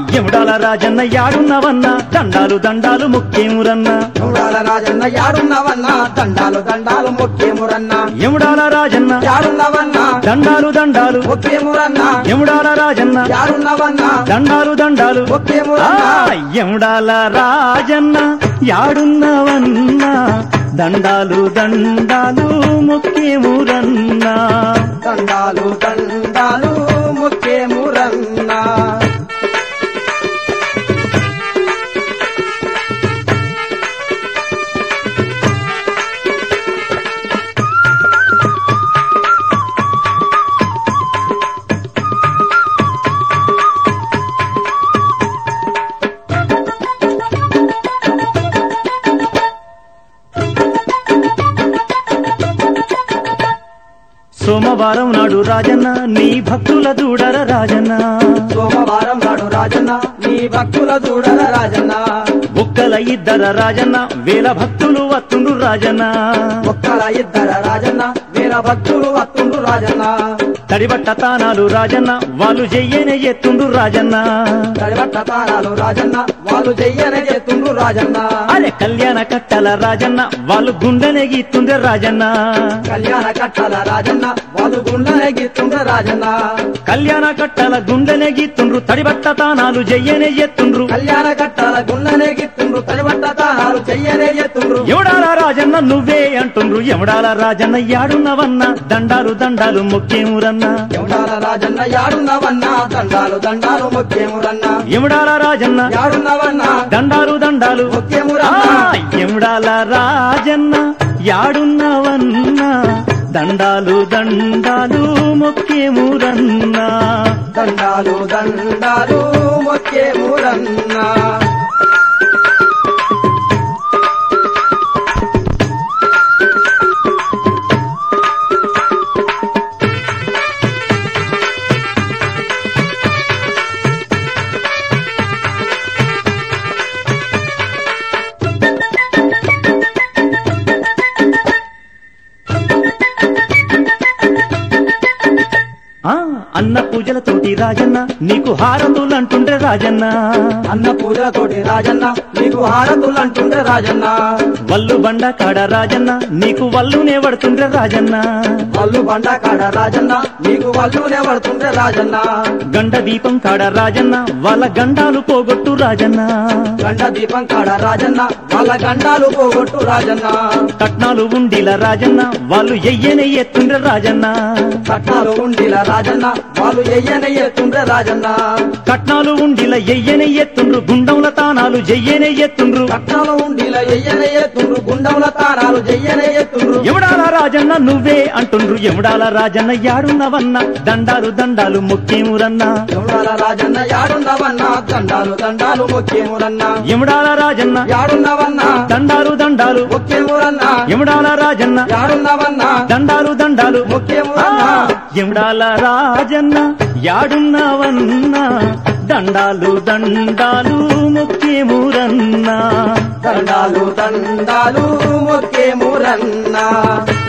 ఎముడాల రాజన్న యాడున్నవన్నా దండాలు దండాలు ముఖ్యమురన్నా చూడాల రాజన్న యాడున్నవన్నా దండాలు దండాలు ముఖ్యమురన్నా ఎముడాల రాజన్న యాడున్నవన్నా దండాలు దండాలు ముఖ్యమురన్నా ఎముడాల రాజన్న యాడున్నవన్నా దండాలు దండాలు ఆ, ముఖ్యమురన్నా ఎముడాల రాజన్న యాడున్నవన్నా దండాలు దండాలు ముఖ్యమురన్నా దండాలు దండాలు ముఖ్యమురన్నా సోమవారం నాడు రాజన్న నీ భక్తుల దూడర రాజన్న సోమవారం నాడు రాజన్న నీ భక్తుల చూడల రాజన్న బుక్కల ఇద్దర రాజన్న వేల భక్తులు వత్తుండు రాజన్న ఒక్కల ఇద్దర రాజన్న వీర భక్తులు వత్తుండు రాజన్న తడిబట్ట తానాలు రాజన్న వాళ్ళు చెయ్యనే ఎత్తుండు రాజన్న తడిబట్ట తారాలు రాజన్న వాళ్ళు చెయ్యనే చేస్తుండ్రు రాజన్న అరే కళ్యాణ కట్టల రాజన్న వాళ్ళు గుండెనే గీత్తుండే రాజన్న కళ్యాణ కట్టల రాజన్న వాళ్ళు గుండెనే గీస్తుండ్రు రాజన్న కళ్యాణ కట్టల గుండెనే గీత్తుండ్రు తడిబట్ట తానాలు జయ్యనే ఎత్తుండ్రు కళ్యాణ కట్టల గుండెనే గీస్తుండ్రు తడిబట్ట తారాలు చెయ్యనే చేస్తుండ్రు ఎవడాల రాజన్న నువ్వే అంటుండ్రు ఎవడాల రాజన్న యాడున్నవన్న దండాలు దండాలు ముఖ్యమురన్నా ఎవడాల రాజన్న యాడున్నవన్నా దండాలు దండాలు ముఖ్యమురన్నా ఎవడాల రాజన్న యాడున్నవన్నా దండాలు దండాలు ఆ, ముఖ్యమురన్నా ఎముడాల రాజన్న యాడున్నవన్నా దండాలు దండాలు ముఖ్యమురన్నా దండాలు దండాలు ముఖ్యమురన్నా ఆ అన్న పూజలతోటి రాజన్న నీకు హారతులంటుండ్రే రాజన్న అన్న పూజలతోటి రాజన్న నీకు హారతులు అంటుండే రాజన్న వల్లు బండ కాడ రాజన్న నీకు వల్లునే పడుతుండ్రే రాజన్న వల్లు బండ కాడ రాజన్న నీకు వల్లునే పడుతుండే రాజన్న గండ దీపం కాడ రాజన్న వాళ్ళ గండాలు పోగొట్టు రాజన్న గండ దీపం కాడ రాజన్న వాళ్ళ గండాలు పోగొట్టు రాజన్న కట్నాలు ఉండిల రాజన్న వాళ్ళు ఎయ్యనే ఎత్తుండ్రే రాజన్న కట్నాలు ఉండిల రాజన్న వాళ్ళు ఎయ్యనే ఎత్తుండే రాజన్న కట్నాలు ఉండిల ఎయ్యనే ఎత్తుండ్రు గుండంల తానాలు జయ్యనే ఎత్తుండ్రు కట్నాలు ఉండిల ఎయ్యనే ఎత్తుండ్రు గుండముల తారాలు చెయ్యనే ఎత్తుండ్రు ఎవడాల రాజన్న నువ్వే అంటుండ్రు ఎవడాల రాజన్న యాడున్నవన్న దండాలు దండాలు ముఖ్యమురన్నా ఎవడాల రాజన్న యాడున్నవన్నా దండాలు దండాలు ముఖ్యమురన్నా ఎముడాల రాజన్న యాడున్నవన్నా దండాలు దండాలు ముఖ్యమురన్నా ఎముడాల రాజన్న యాడున్నవన్నా దండాలు దండాలు ఆ, ముఖ్యమురన్నా ఎముడాల రాజన్న యాడున్నవన్నా దండాలు దండాలు ముఖ్యమురన్నా దండాలు దండాలు ముఖ్యమురన్నా